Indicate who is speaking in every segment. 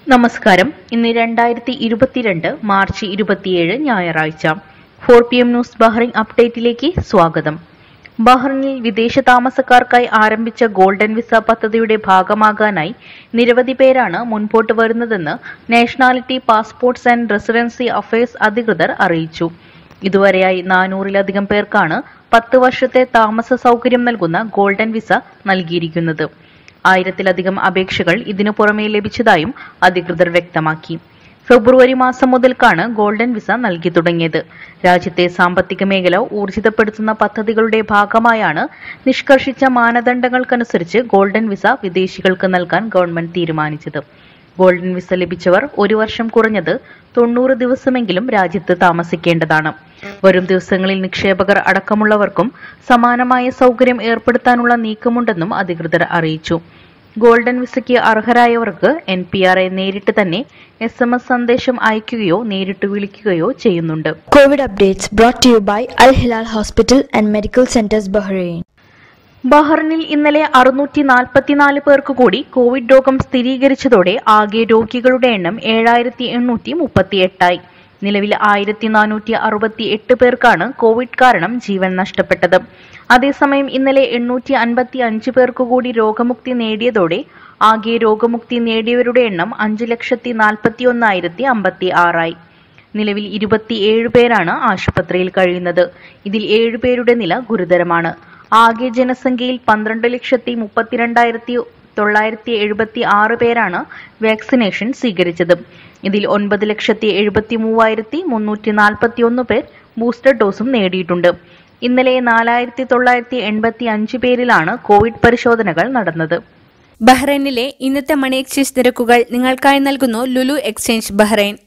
Speaker 1: നമസ്കാരം ഇന്ന് രണ്ടായിരത്തി ഇരുപത്തിരണ്ട് മാർച്ച് ഇരുപത്തിയേഴ് ഞായറാഴ്ച four P M news Bahrain അപ്ഡേറ്റിലേക്ക് സ്വാഗതം ബഹ്റിനിൽ വിദേശ താമസക്കാർക്കായി ആരംഭിച്ച ഗോൾഡൻ വിസ പദ്ധതിയുടെ ഭാഗമാകാനായി നിരവധി പേരാണ് മുൻപോട്ട് വരുന്നതെന്ന് nationality passports and residency affairs അധികൃതർ അറിയിച്ചു ഇതുവരെയായി നാനൂറിലധികം പേർക്കാണ് പത്ത് വർഷത്തെ താമസ സൗകര്യം നൽകുന്ന ഗോൾഡൻ വിസ നൽകിയിരിക്കുന്നത് ആയിരത്തിലധികം അപേക്ഷകൾ ഇതിനു പുറമെ ലഭിച്ചതായും അധികൃതർ വ്യക്തമാക്കി ഫെബ്രുവരി മാസം മുതൽക്കാണ് ഗോൾഡൻ വിസ നൽകി തുടങ്ങിയത് രാജ്യത്തെ സാമ്പത്തിക മേഖല ഊർജിതപ്പെടുത്തുന്ന പദ്ധതികളുടെ ഭാഗമായാണ് നിഷ്കർഷിച്ച മാനദണ്ഡങ്ങൾക്കനുസരിച്ച് ഗോൾഡൻ വിസ വിദേശികൾക്ക് നൽകാൻ ഗവൺമെന്റ് തീരുമാനിച്ചത് ഗോൾഡൻ വിസ ലഭിച്ചവർ ഒരു വർഷം കുറഞ്ഞത് തൊണ്ണൂറ് ദിവസമെങ്കിലും രാജ്യത്ത് താമസിക്കേണ്ടതാണ് വരും ദിവസങ്ങളിൽ നിക്ഷേപകർ അടക്കമുള്ളവർക്കും സമാനമായ സൗകര്യം ഏർപ്പെടുത്താനുള്ള നീക്കമുണ്ടെന്നും അധികൃതർ അറിയിച്ചു ഗോൾഡൻ വിസയ്ക്ക് അർഹരായവർക്ക് എൻ പി ആർ എ നേരിട്ട് തന്നെ എസ് എം എസ് സന്ദേശം അയക്കുകയോ നേരിട്ട് വിളിക്കുകയോ ചെയ്യുന്നുണ്ട്
Speaker 2: COVID updates brought to you by Al Hilal Hospital and Medical Centers Bahrain.
Speaker 1: ബഹ്റിനിൽ ഇന്നലെ അറുന്നൂറ്റി നാൽപ്പത്തിനാല് പേർക്ക് കൂടി കോവിഡ് രോഗം സ്ഥിരീകരിച്ചതോടെ ആകെ രോഗികളുടെ എണ്ണം ഏഴായിരത്തി എണ്ണൂറ്റി മുപ്പത്തി എട്ടായി നിലവിൽ ആയിരത്തി നാനൂറ്റി അറുപത്തി എട്ട് പേർക്കാണ് കോവിഡ് കാരണം ജീവൻ നഷ്ടപ്പെട്ടത് അതേസമയം ഇന്നലെ എണ്ണൂറ്റി അൻപത്തി അഞ്ച് പേർക്ക് കൂടി രോഗമുക്തി നേടിയതോടെ ആകെ രോഗമുക്തി നേടിയവരുടെ എണ്ണം അഞ്ച് ലക്ഷത്തി നാൽപ്പത്തി ഒന്നായിരത്തി അമ്പത്തി ആറായി നിലവിൽ ഇരുപത്തിയേഴ് പേരാണ് ആശുപത്രിയിൽ കഴിയുന്നത് ഇതിൽ ഏഴ് പേരുടെ നില ഗുരുതരമാണ് ആകെ ജനസംഖ്യയിൽ പന്ത്രണ്ട് ലക്ഷത്തി മുപ്പത്തിരണ്ടായിരത്തി തൊള്ളായിരത്തി എഴുപത്തി ആറ് പേരാണ് വാക്സിനേഷൻ സ്വീകരിച്ചത് ഇതിൽ ഒൻപത് ലക്ഷത്തി എഴുപത്തി മൂവായിരത്തി മുന്നൂറ്റി നാൽപ്പത്തി ഒന്ന് പേർ ബൂസ്റ്റർ ഡോസും നേടിയിട്ടുണ്ട് ഇന്നലെ നാലായിരത്തി തൊള്ളായിരത്തി എൺപത്തി അഞ്ച് പേരിലാണ് കോവിഡ് പരിശോധനകൾ നടന്നത്
Speaker 3: ബഹ്റൈനിലെ ഇന്നത്തെ മണി എക്സ്ചേഞ്ച് നിരക്കുകൾ നിങ്ങൾക്കായി നൽകുന്നു ലുലു എക്സ്ചേഞ്ച് ബഹ്റൈൻ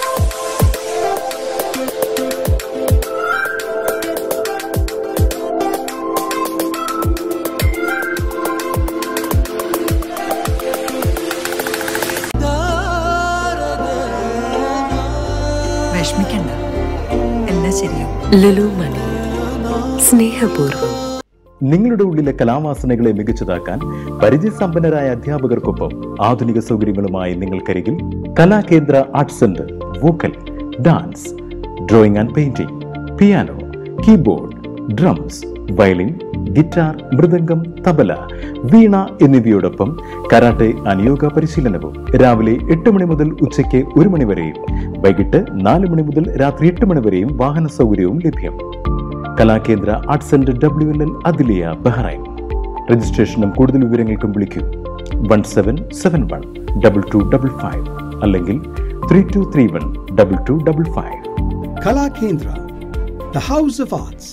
Speaker 4: വിഷമിക്കണ്ട എല്ലാം ശരിയാവും ലുലു മണി സ്നേഹപൂർവ്വം
Speaker 5: നിങ്ങളുടെ ഉള്ളിലെ കലാവാസനകളെ മികച്ചതാക്കാൻ പരിചയസമ്പന്നരായ അധ്യാപകർക്കൊപ്പം ആധുനിക സൗകര്യങ്ങളുമായി നിങ്ങൾക്കരികിൽ Kalakendra art centre vocal dance drawing and painting piano keyboard drums violin guitar mridangam tabla veena എന്നിവയോടൊപ്പം കരാട്ടെ അനുയോഗ പരിശീലനവും രാവിലെ എട്ട് മണി മുതൽ ഉച്ചയ്ക്ക് ഒരു മണി വരെയും വൈകിട്ട് നാല് മണി മുതൽ രാത്രി എട്ട് മണി വരെയും വാഹന സൗകര്യവും ലഭ്യം Kalakendra art centre W L L അതിലിയ ബഹ്റൈൻ രജിസ്ട്രേഷനും കൂടുതൽ വിവരങ്ങൾക്കും വിളിക്കൂ one seven seven one double two double five അല്ലെങ്കിൽ three two three one double two double five
Speaker 6: Kala Kendra, the House of Arts.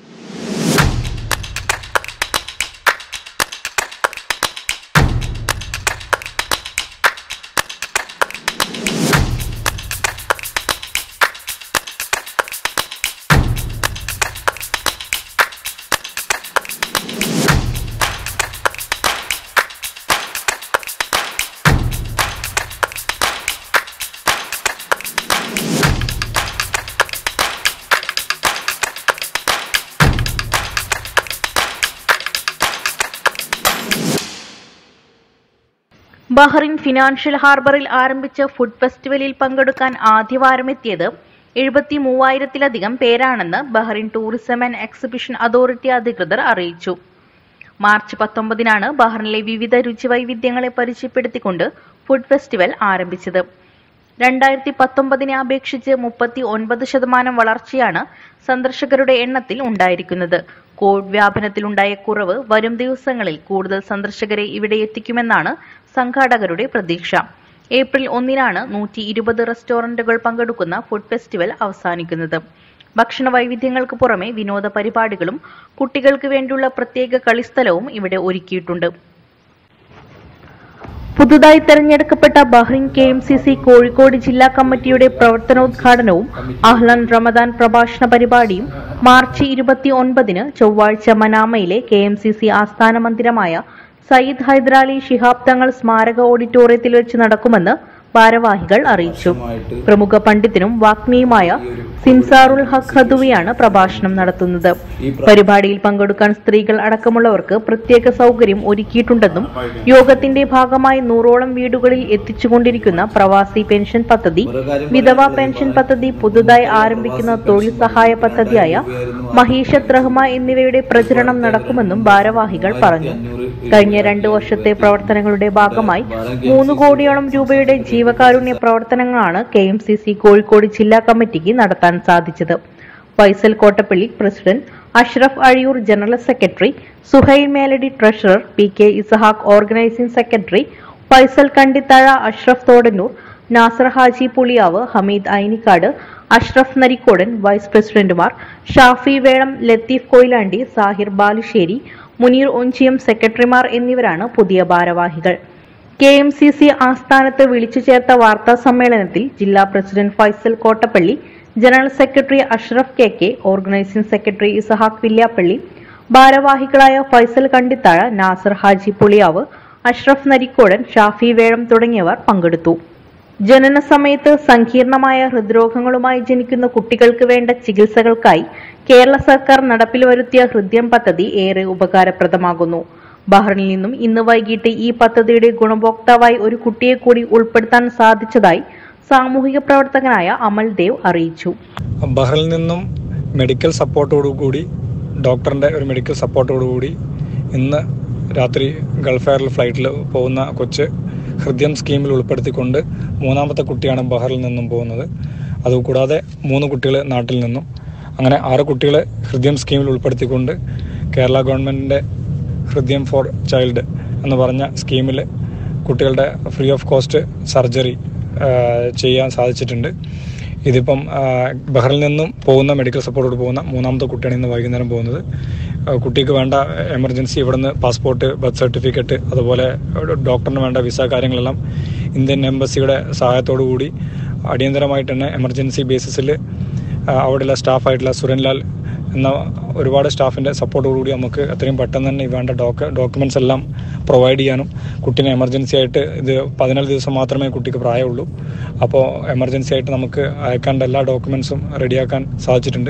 Speaker 1: Bahrain financial ഹാർബറിൽ ആരംഭിച്ച ഫുഡ് ഫെസ്റ്റിവലിൽ പങ്കെടുക്കാൻ ആദ്യവാരമെത്തിയത് എഴുപത്തി മൂവായിരത്തിലധികം പേരാണെന്ന് Bahrain tourism and exhibition authority അധികൃതർ അറിയിച്ചു മാർച്ച് പത്തൊമ്പതിനാണ് ബഹ്റിനിലെ വിവിധ രുചിവൈവിധ്യങ്ങളെ പരിചയപ്പെടുത്തിക്കൊണ്ട് ഫുഡ് ഫെസ്റ്റിവൽ ആരംഭിച്ചത് രണ്ടായിരത്തി പത്തൊമ്പതിനെ അപേക്ഷിച്ച് മുപ്പത്തി ഒൻപത് ശതമാനം വളർച്ചയാണ് സന്ദർശകരുടെ എണ്ണത്തിൽ ഉണ്ടായിരിക്കുന്നത് കോവിഡ് വ്യാപനത്തിലുണ്ടായ കുറവ് വരും ദിവസങ്ങളിൽ കൂടുതൽ സന്ദർശകരെ ഇവിടെ എത്തിക്കുമെന്നാണ് സംഘാടകരുടെ പ്രതീക്ഷ ഏപ്രിൽ ഒന്നിനാണ് നൂറ്റി ഇരുപത് റെസ്റ്റോറന്റുകൾ പങ്കെടുക്കുന്ന ഫുഡ് ഫെസ്റ്റിവൽ അവസാനിക്കുന്നത് ഭക്ഷണ വൈവിധ്യങ്ങൾക്ക് പുറമെ വിനോദ പരിപാടികളും കുട്ടികൾക്ക് വേണ്ടിയുള്ള പ്രത്യേക കളിസ്ഥലവും ഇവിടെ ഒരുക്കിയിട്ടുണ്ട് പുതുതായി തെരഞ്ഞെടുക്കപ്പെട്ട Bahrain K M C C Kozhikode ജില്ലാ കമ്മിറ്റിയുടെ പ്രവർത്തനോദ്ഘാടനവും അഹ്ലൻ റമദാൻ പ്രഭാഷണ പരിപാടിയും മാർച്ച് ഇരുപത്തി ഒൻപതിന് ചൊവ്വാഴ്ച മനാമയിലെ കെ എം സി സി ആസ്ഥാന മന്ദിരമായ സയ്യിദ് ഹൈദരാലി ശിഹാബ് തങ്ങൾ സ്മാരക ഓഡിറ്റോറിയത്തിൽ വെച്ച് നടക്കുമെന്ന് ഭാരവാഹികൾ അറിയിച്ചു പ്രമുഖ പണ്ഡിതനും വാഗ്മിയുമായ സിൻസാറുൽ ഹഖ് ഹദുവിയാണ് പ്രഭാഷണം നടത്തുന്നത് പരിപാടിയിൽ പങ്കെടുക്കാൻ സ്ത്രീകൾ അടക്കമുള്ളവർക്ക് പ്രത്യേക സൗകര്യം ഒരുക്കിയിട്ടുണ്ടെന്നും യോഗത്തിന്റെ ഭാഗമായി നൂറോളം വീടുകളിൽ എത്തിച്ചുകൊണ്ടിരിക്കുന്ന പ്രവാസി പെൻഷൻ പദ്ധതി വിധവ പെൻഷൻ പദ്ധതി പുതുതായി ആരംഭിക്കുന്ന തൊഴിൽ സഹായ പദ്ധതിയായ മഹീഷത്ത് റഹ്മ എന്നിവയുടെ പ്രചരണം നടക്കുമെന്നും ഭാരവാഹികൾ പറഞ്ഞു കഴിഞ്ഞ രണ്ടു വർഷത്തെ പ്രവർത്തനങ്ങളുടെ ഭാഗമായി മൂന്ന് കോടിയോളം രൂപയുടെ ജീവകാരുണ്യ പ്രവർത്തനങ്ങളാണ് K M C C Kozhikode ജില്ലാ കമ്മിറ്റിക്ക് നടത്താൻ സാധിച്ചത് Faisal Kottappally president Ashraf Azhiyur general secretary Suhail Meladi treasurer P K Isahaq organising secretary Faisal Kandithazha Ashraf Thodannur Nasar Haji Puliyav Hameed Ainikkad Ashraf Narikkodan vice പ്രസിഡന്റുമാർ ഷാഫി വേളം ലത്തീഫ് കൊയിലാണ്ടി സാഹിർ ബാലുശ്ശേരി മുനീർ ഒഞ്ചിയം സെക്രട്ടറിമാർ എന്നിവരാണ് പുതിയ ഭാരവാഹികൾ കെ എം സി സി ആസ്ഥാനത്ത് വിളിച്ചു ചേർത്ത വാർത്താ സമ്മേളനത്തിൽ ജില്ലാ president Faisal Kottappally general secretary Ashraf K K organising secretary Isahaq Villiappally ഭാരവാഹികളായ ഫൈസൽ കണ്ടിത്താഴ നാസർ ഹാജി പുളിയാവ് അഷ്റഫ് നരിക്കോടൻ ഷാഫി വേഴം തുടങ്ങിയവർ പങ്കെടുത്തു ജനന സമയത്ത് സങ്കീർണമായ ഹൃദ്രോഗങ്ങളുമായി ജനിക്കുന്ന കുട്ടികൾക്ക് വേണ്ട ചികിത്സകൾക്കായി കേരള സർക്കാർ നടപ്പിൽ വരുത്തിയ ഹൃദ്യം പദ്ധതി ഏറെ ഉപകാരപ്രദമാകുന്നു ബഹ്റിനിൽ നിന്നും ഇന്ന് വൈകിട്ട് ഈ പദ്ധതിയുടെ ഗുണഭോക്താവായി ഒരു കുട്ടിയെ കൂടി ഉൾപ്പെടുത്താൻ സാധിച്ചതായി സാമൂഹിക പ്രവർത്തകനായ അമൽ ദേവ് അറിയിച്ചു
Speaker 7: ബഹ്റിൽ നിന്നും മെഡിക്കൽ സപ്പോർട്ടോടുകൂടി ഡോക്ടറിൻ്റെ ഒരു മെഡിക്കൽ സപ്പോർട്ടോടുകൂടി ഇന്ന് രാത്രി ഗൾഫ് എയറിൽ ഫ്ലൈറ്റിൽ പോകുന്ന കൊച്ച് ഹൃദയം സ്കീമിൽ ഉൾപ്പെടുത്തിക്കൊണ്ട് മൂന്നാമത്തെ കുട്ടിയാണ് ബഹ്റിൽ നിന്നും പോകുന്നത് അതുകൂടാതെ മൂന്ന് കുട്ടികൾ നാട്ടിൽ നിന്നും അങ്ങനെ ആറ് കുട്ടികളെ ഹൃദയം സ്കീമിൽ ഉൾപ്പെടുത്തിക്കൊണ്ട് കേരള ഗവൺമെൻറ്റിൻ്റെ ഹൃദയം ഫോർ ചൈൽഡ് എന്ന് പറഞ്ഞ സ്കീമിൽ കുട്ടികളുടെ ഫ്രീ ഓഫ് കോസ്റ്റ് സർജറി ചെയ്യാൻ സാധിച്ചിട്ടുണ്ട് ഇതിപ്പം ബഹ്റിൽ നിന്നും പോകുന്ന മെഡിക്കൽ സപ്പോർട്ടോട് പോകുന്ന മൂന്നാമത്തെ കുട്ടിയാണ് ഇന്ന് വൈകുന്നേരം പോകുന്നത് ആ, കുട്ടിക്ക് വേണ്ട എമർജൻസി ഇവിടുന്ന് പാസ്പോർട്ട് ബർത്ത് സർട്ടിഫിക്കറ്റ് അതുപോലെ ഡോക്ടറിന് വേണ്ട വിസ കാര്യങ്ങളെല്ലാം ഇന്ത്യൻ എംബസിയുടെ സഹായത്തോടു കൂടി അടിയന്തരമായിട്ട് തന്നെ എമർജൻസി ബേസിസിൽ അവിടെയുള്ള സ്റ്റാഫായിട്ടുള്ള സുരൻലാൽ എന്ന ഒരുപാട് സ്റ്റാഫിൻ്റെ സപ്പോർട്ടോടുകൂടി നമുക്ക് എത്രയും പെട്ടെന്ന് തന്നെ ഈ വേണ്ട ഡോക്ക ഡോക്യുമെൻറ്റ്സ് എല്ലാം പ്രൊവൈഡ് ചെയ്യാനും കുട്ടീനെ എമർജൻസി ആയിട്ട് ഇത് പതിനാല് ദിവസം മാത്രമേ കുട്ടിക്ക് പ്രായമുള്ളൂ അപ്പോൾ എമർജൻസി ആയിട്ട് നമുക്ക് അയക്കേണ്ട എല്ലാ ഡോക്യുമെൻസും റെഡിയാക്കാൻ സാധിച്ചിട്ടുണ്ട്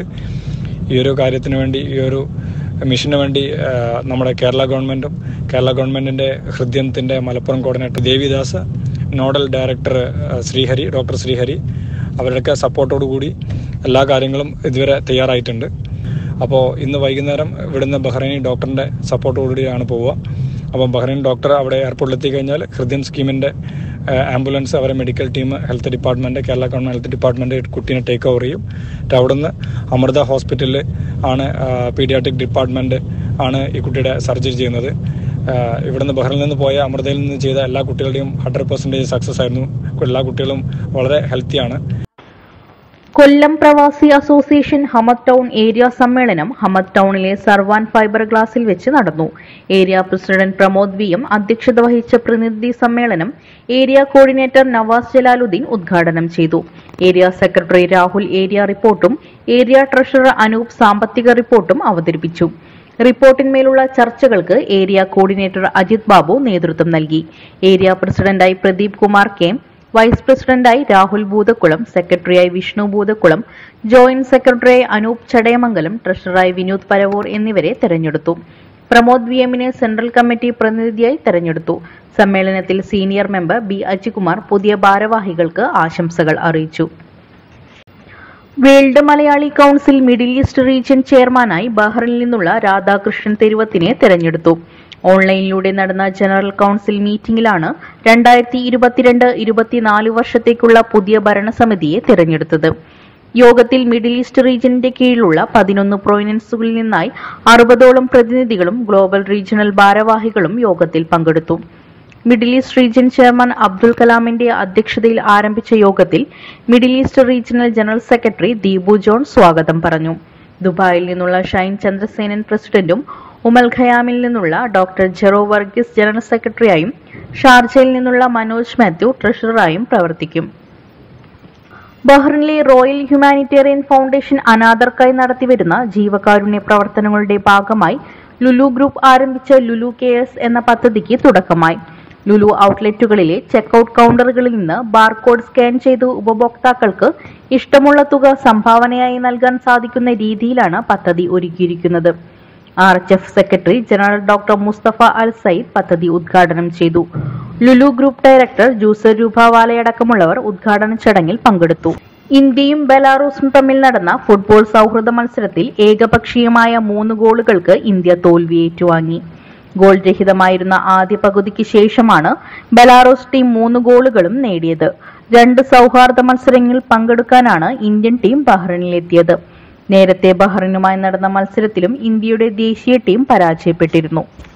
Speaker 7: ഈ ഒരു കാര്യത്തിന് വേണ്ടി ഈ ഒരു മിഷന് വേണ്ടി ആ, നമ്മുടെ കേരള ഗവൺമെൻറ്റും കേരള ഗവൺമെൻറ്റിൻ്റെ ഹൃദയത്തിൻ്റെ Malappuram coordinator Devidas nodal director ah, Sreehari doctor Sreehari അവരുടെയൊക്കെ സപ്പോർട്ടോടു കൂടി എല്ലാ കാര്യങ്ങളും ഇതുവരെ തയ്യാറായിട്ടുണ്ട് അപ്പോൾ ഇന്ന് വൈകുന്നേരം ഇവിടുന്ന് ബഹ്റൈനി ഡോക്ടറിൻ്റെ സപ്പോർട്ടോടുകൂടിയാണ് പോവുക അപ്പോൾ ബഹ്റൈൻ ഡോക്ടർ അവിടെ എയർപോർട്ടിൽ എത്തിക്കഴിഞ്ഞാൽ ഹൃദയം സ്കീമിൻ്റെ ആംബുലൻസ് അവരെ medical team health department Kerala government health department കുട്ടീനെ ടേക്ക് ഓവർ ചെയ്യും എന്നിട്ട് അവിടുന്ന് അമൃത ഹോസ്പിറ്റലിൽ ആണ് പീഡിയാട്രിക് ഡിപ്പാർട്ട്മെൻറ്റ് ആണ് ഈ കുട്ടിയുടെ സർജറി ചെയ്യുന്നത് ആ, ഇവിടുന്ന് ബഹ്റിൽ നിന്ന് പോയ അമൃതയിൽ നിന്ന് ചെയ്ത എല്ലാ കുട്ടികളുടെയും ഹൺഡ്രഡ് പെർസെൻറ്റേജ് സക്സസ് ആയിരുന്നു എല്ലാ കുട്ടികളും വളരെ ഹെൽത്തിയാണ്
Speaker 1: Kollam Pravasi association Hamad town area സമ്മേളനം ഹമദ് ടൗണിലെ സർവാൻ ഫൈബർ ഗ്ലാസിൽ വെച്ച് നടന്നു area president Pramod V M അധ്യക്ഷത വഹിച്ച പ്രതിനിധി സമ്മേളനം ഏരിയ കോർഡിനേറ്റർ നവാസ് ജലാലുദ്ദീൻ ഉദ്ഘാടനം ചെയ്തു ഏരിയ സെക്രട്ടറി രാഹുൽ ഏരിയ റിപ്പോർട്ടും ഏരിയ ട്രഷറർ അനൂപ് സാമ്പത്തിക റിപ്പോർട്ടും അവതരിപ്പിച്ചു റിപ്പോർട്ടിന്മേലുള്ള ചർച്ചകൾക്ക് ഏരിയ കോർഡിനേറ്റർ അജിത് ബാബു നേതൃത്വം നൽകി ഏരിയ പ്രസിഡന്റായി പ്രദീപ് കുമാർ കെ വൈസ് പ്രസിഡന്റായി രാഹുൽ ഭൂതക്കുളം സെക്രട്ടറിയായി വിഷ്ണു ഭൂതക്കുളം ജോയിന്റ് സെക്രട്ടറിയായി അനൂപ് ചടയമംഗലം ട്രഷററായി വിനോദ് പരവൂർ എന്നിവരെ തെരഞ്ഞെടുത്തു പ്രമോദ് വി എമ്മിനെ സെൻട്രൽ കമ്മിറ്റി പ്രതിനിധിയായി തെരഞ്ഞെടുത്തു സമ്മേളനത്തിൽ സീനിയർ മെമ്പർ ബി അജികുമാർ പുതിയ ഭാരവാഹികൾക്ക് ആശംസകൾ അറിയിച്ചു world Malayali council middle east region ചെയർമാനായി ബഹ്റിനിൽ നിന്നുള്ള രാധാകൃഷ്ണൻ തെരുവത്തിനെ തെരഞ്ഞെടുത്തു ഓൺലൈനിലൂടെ നടന്ന ജനറൽ കൗൺസിൽ മീറ്റിംഗിലാണ് രണ്ടായിരത്തി ഇരുപത്തിരണ്ട് ഇരുപത്തിനാല് വർഷത്തേക്കുള്ള പുതിയ ഭരണസമിതിയെ തിരഞ്ഞെടുത്തത് യോഗത്തിൽ മിഡിൽ ഈസ്റ്റ് റീജിയന്റെ കീഴിലുള്ള പതിനൊന്ന് പ്രൊവിനൻസുകളിൽ നിന്നായി അറുപതോളം പ്രതിനിധികളും ഗ്ലോബൽ റീജിയണൽ ഭാരവാഹികളും യോഗത്തിൽ പങ്കെടുത്തു middle east region chairman Abdul കലാമിന്റെ അധ്യക്ഷതയിൽ ആരംഭിച്ച യോഗത്തിൽ middle east regional general secretary Deepu John സ്വാഗതം പറഞ്ഞു ദുബായിൽ നിന്നുള്ള ഷൈൻ ചന്ദ്രസേനൻ പ്രസിഡന്റും ഉമൽ ഖയാമിൽ നിന്നുള്ള ഡോക്ടർ ജെറോ വർഗീസ് ജനറൽ സെക്രട്ടറിയായും ഷാർജയിൽ നിന്നുള്ള മനോജ് മാത്യു ട്രഷററായും പ്രവർത്തിക്കും ബഹ്റിനിലെ റോയൽ ഹ്യൂമാനിറ്റേറിയൻ ഫൗണ്ടേഷൻ അനാഥർക്കായി നടത്തിവരുന്ന ജീവകാരുണ്യ പ്രവർത്തനങ്ങളുടെ ഭാഗമായി ലുലു ഗ്രൂപ്പ് ആരംഭിച്ച ലുലു കെയേഴ്സ് എന്ന പദ്ധതിക്ക് തുടക്കമായി ലുലു ഔട്ട്ലെറ്റുകളിലെ ചെക്കൌട്ട് കൗണ്ടറുകളിൽ നിന്ന് ബാർകോഡ് സ്കാൻ ചെയ്ത് ഉപഭോക്താക്കൾക്ക് ഇഷ്ടമുള്ള തുക സംഭാവനയായി നൽകാൻ സാധിക്കുന്ന രീതിയിലാണ് പദ്ധതി ഒരുക്കിയിരിക്കുന്നത് R H F secretary general doctor Mustafa Al Sayed പദ്ധതി ഉദ്ഘാടനം ചെയ്തു ലുലു ഗ്രൂപ്പ് ഡയറക്ടർ ജൂസർ രൂപവാലയടക്കമുള്ളവർ ഉദ്ഘാടന ചടങ്ങിൽ പങ്കെടുത്തു ഇന്ത്യയും ബെലാറൂസും തമ്മിൽ നടന്ന ഫുട്ബോൾ സൗഹൃദ മത്സരത്തിൽ ഏകപക്ഷീയമായ മൂന്ന് ഗോളുകൾക്ക് ഇന്ത്യ തോൽവി ഏറ്റുവാങ്ങി ഗോൾ രഹിതമായിരുന്ന ആദ്യ പകുതിക്ക് ശേഷമാണ് ബെലാറൂസ് ടീം മൂന്ന് ഗോളുകളും നേടിയത് രണ്ട് സൗഹാർദ്ദ മത്സരങ്ങളിൽ പങ്കെടുക്കാനാണ് ഇന്ത്യൻ ടീം ബഹ്റൈനിലെത്തിയത് നേരത്തെ ബഹ്റൈനുമായി നടന്ന മത്സരത്തിലും ഇന്ത്യയുടെ ദേശീയ ടീം പരാജയപ്പെട്ടിരുന്നു